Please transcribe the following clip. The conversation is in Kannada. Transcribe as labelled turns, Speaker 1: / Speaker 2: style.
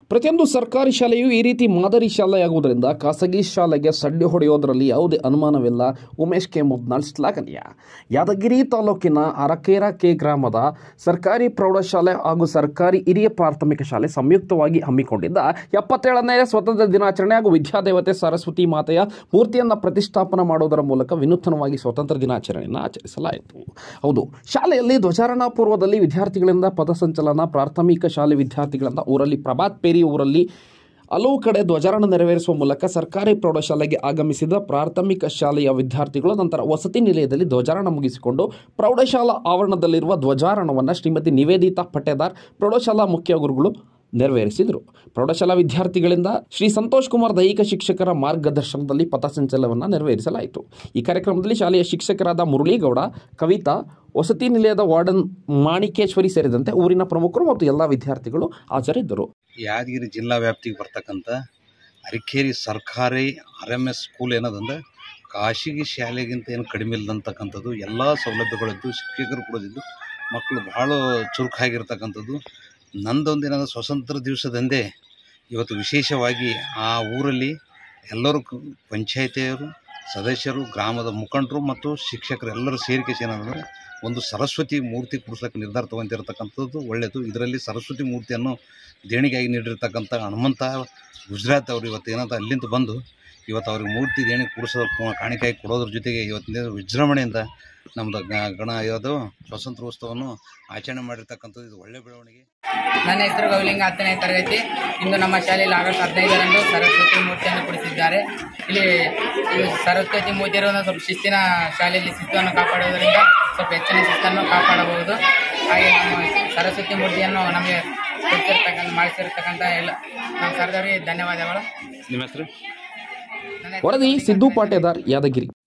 Speaker 1: ಪ್ರತಿಯೊಂದು ಸರ್ಕಾರಿ ಶಾಲೆಯು ಈ ರೀತಿ ಮಾದರಿ ಶಾಲೆಯಾಗುವುದರಿಂದ ಖಾಸಗಿ ಶಾಲೆಗೆ ಸಡ್ಡೆ ಹೊಡೆಯೋದರಲ್ಲಿ ಯಾವುದೇ ಅನುಮಾನವಿಲ್ಲ ಉಮೇಶ್ ಕೆ ಮುದ್ನಾಳ್ ಶ್ಲಾಘನೀಯ ಯಾದಗಿರಿ ತಾಲೂಕಿನ ಅರಕೇರ ಕೆ ಗ್ರಾಮದ ಸರ್ಕಾರಿ ಪ್ರೌಢಶಾಲೆ ಹಾಗೂ ಸರ್ಕಾರಿ ಹಿರಿಯ ಪ್ರಾಥಮಿಕ ಶಾಲೆ ಸಂಯುಕ್ತವಾಗಿ ಹಮ್ಮಿಕೊಂಡಿದ್ದ ಎಪ್ಪತ್ತೇಳನೇ ಸ್ವತಂತ್ರ ದಿನಾಚರಣೆ ಹಾಗೂ ವಿದ್ಯಾದೇವತೆ ಸರಸ್ವತಿ ಮಾತೆಯ ಮೂರ್ತಿಯನ್ನು ಪ್ರತಿಷ್ಠಾಪನೆ ಮಾಡುವುದರ ಮೂಲಕ ವಿನೂತನವಾಗಿ ಸ್ವತಂತ್ರ ದಿನಾಚರಣೆಯನ್ನು ಆಚರಿಸಲಾಯಿತು ಹೌದು ಶಾಲೆಯಲ್ಲಿ ಧ್ವಜಾರೋಹಣ ಪೂರ್ವದಲ್ಲಿ ವಿದ್ಯಾರ್ಥಿಗಳಿಂದ ಪಥಸಂಚಲನ ಪ್ರಾಥಮಿಕ ಶಾಲೆ ವಿದ್ಯಾರ್ಥಿಗಳಿಂದ ಊರಲ್ಲಿ ಪ್ರಭಾತ್ ಪೇರಿ ಊರಲ್ಲಿ ಹಲವು ಕಡೆ ಧ್ವಜಾರೋಹಣ ನೆರವೇರಿಸುವ ಮೂಲಕ ಸರ್ಕಾರಿ ಪ್ರೌಢಶಾಲೆಗೆ ಆಗಮಿಸಿದ ಪ್ರಾಥಮಿಕ ಶಾಲೆಯ ವಿದ್ಯಾರ್ಥಿಗಳು ನಂತರ ವಸತಿ ನಿಲಯದಲ್ಲಿ ಧ್ವಜಾರೋಹಣ ಮುಗಿಸಿಕೊಂಡು ಪ್ರೌಢಶಾಲಾ ಆವರಣದಲ್ಲಿರುವ ಧ್ವಜಾರೋಹಣವನ್ನು ಶ್ರೀಮತಿ ನಿವೇದಿತಾ ಪಟ್ಟೇದಾರ್ ಪ್ರೌಢಶಾಲಾ ಮುಖ್ಯ ಗುರುಗಳು ನೆರವೇರಿಸಿದರು ಪ್ರೌಢಶಾಲಾ ವಿದ್ಯಾರ್ಥಿಗಳಿಂದ ಶ್ರೀ ಸಂತೋಷ್ ಕುಮಾರ್ ದೈಹಿಕ ಶಿಕ್ಷಕರ ಮಾರ್ಗದರ್ಶನದಲ್ಲಿ ಪಥಸಂಚಲನವನ್ನು ನೆರವೇರಿಸಲಾಯಿತು ಈ ಕಾರ್ಯಕ್ರಮದಲ್ಲಿ ಶಾಲೆಯ ಶಿಕ್ಷಕರಾದ ಮುರಳೀಗೌಡ ಕವಿತಾ ವಸತಿ ನಿಲಯದ ವಾರ್ಡನ್ ಮಾಣಿಕೇಶ್ವರಿ ಸೇರಿದಂತೆ ಊರಿನ ಪ್ರಮುಖರು ಮತ್ತು ಎಲ್ಲ ವಿದ್ಯಾರ್ಥಿಗಳು ಹಾಜರಿದ್ದರು
Speaker 2: ಯಾದಗಿರಿ ಜಿಲ್ಲಾ ವ್ಯಾಪ್ತಿಗೆ ಬರ್ತಕ್ಕಂಥ ಅರಿಕೇರಿ ಸರ್ಕಾರಿ ಆರ್ ಎಮ್ ಎಸ್ ಸ್ಕೂಲ್ ಏನದಂದ್ರೆ ಖಾಸಗಿ ಶಾಲೆಗಿಂತ ಏನು ಕಡಿಮೆ ಇಲ್ಲದಂತಕ್ಕಂಥದ್ದು ಎಲ್ಲ ಸೌಲಭ್ಯಗಳಿದ್ದು ಶಿಕ್ಷಕರು ಕೊಡೋದಿದ್ದು ಮಕ್ಕಳು ಭಾಳ ಚುರುಕಾಗಿರ್ತಕ್ಕಂಥದ್ದು ನಂದೊಂದು ಏನಾದ್ರು ಸ್ವತಂತ್ರ ದಿವಸದಂದೇ ಇವತ್ತು ವಿಶೇಷವಾಗಿ ಆ ಊರಲ್ಲಿ ಎಲ್ಲರೂ ಕ- ಪಂಚಾಯತಿಯವರು ಸದಸ್ಯರು ಗ್ರಾಮದ ಮುಖಂಡರು ಮತ್ತು ಶಿಕ್ಷಕರು ಎಲ್ಲರೂ ಸೇರಿಕೆ ಏನಂದರೆ ಒಂದು ಸರಸ್ವತಿ ಮೂರ್ತಿ ಕೂಡಿಸ್ಲಿಕ್ಕೆ ನಿರ್ಧಾರ ತೊಗೊಂತಿರ್ತಕ್ಕಂಥದ್ದು ಒಳ್ಳೆಯದು ಇದರಲ್ಲಿ ಸರಸ್ವತಿ ಮೂರ್ತಿಯನ್ನು ದೇಣಿಗೆಯಾಗಿ ನೀಡಿರ್ತಕ್ಕಂಥ ಹನುಮಂತ ಗುಜರಾತ್ ಅವರು ಇವತ್ತು ಏನಂತ ಅಲ್ಲಿಂದ ಬಂದು ಇವತ್ತು ಅವ್ರಿಗೆ ಮೂರ್ತಿ ದೇಣಿ ಕೂಡಿಸೋ ಕಾಣಿಕೆಯಾಗಿ ಕೊಡೋದ್ರ ಜೊತೆಗೆ ಇವತ್ತಿನ ವಿಜೃಂಭಣೆಯಿಂದ ನಮ್ಮದು ಗಣ ಯಾವುದು ಸ್ವಾತಂತ್ರ್ಯೋತ್ಸವವನ್ನು ಆಚರಣೆ ಮಾಡಿರ್ತಕ್ಕಂಥದ್ದು ಇದು ಒಳ್ಳೆಯ ಬೆಳವಣಿಗೆ
Speaker 3: ನನ್ನ ಹೆಸರು ಗೌಲಿಂಗ ಹತ್ತನೇ ತರಗತಿ ಇಂದು ನಮ್ಮ ಶಾಲೆಯಲ್ಲಿ ಆಗಸ್ಟ್ ಹದಿನೈದರಂದು ಸರಸ್ವತಿ ಮೂರ್ತಿಯನ್ನು ಕೊಡಿಸಿದ್ದಾರೆ ಇಲ್ಲಿ ಈ ಸರಸ್ವತಿ ಮೂರ್ತಿ ಇರೋದು ಸ್ವಲ್ಪ ಶಿಸ್ತಿನ ಶಾಲೆಯಲ್ಲಿ ಶಿಸ್ತನ್ನು ಕಾಪಾಡುವುದರಿಂದ ಸ್ವಲ್ಪ ಹೆಚ್ಚಿನ ಶಿಸ್ತನ್ನು ಕಾಪಾಡಬಹುದು ಹಾಗೆ ನಮ್ಮ ಸರಸ್ವತಿ ಮೂರ್ತಿಯನ್ನು ನಮಗೆ ಕೊಡಿಸಿರ್ತಕ್ಕಂಥ ಮಾಡಿಸಿರ್ತಕ್ಕಂಥ ಎಲ್ಲ ನಮ್ಮ ಸರ್ದಾರಿಗೆ ಧನ್ಯವಾದಗಳು
Speaker 2: ನಿಮ್ಮ ಹೆಸರು
Speaker 3: ನನ್ನ ಹೆಸರು
Speaker 1: ವರದಿ ಸಿದ್ದು ಪಾಟೇದಾರ್ ಯಾದಗಿರಿ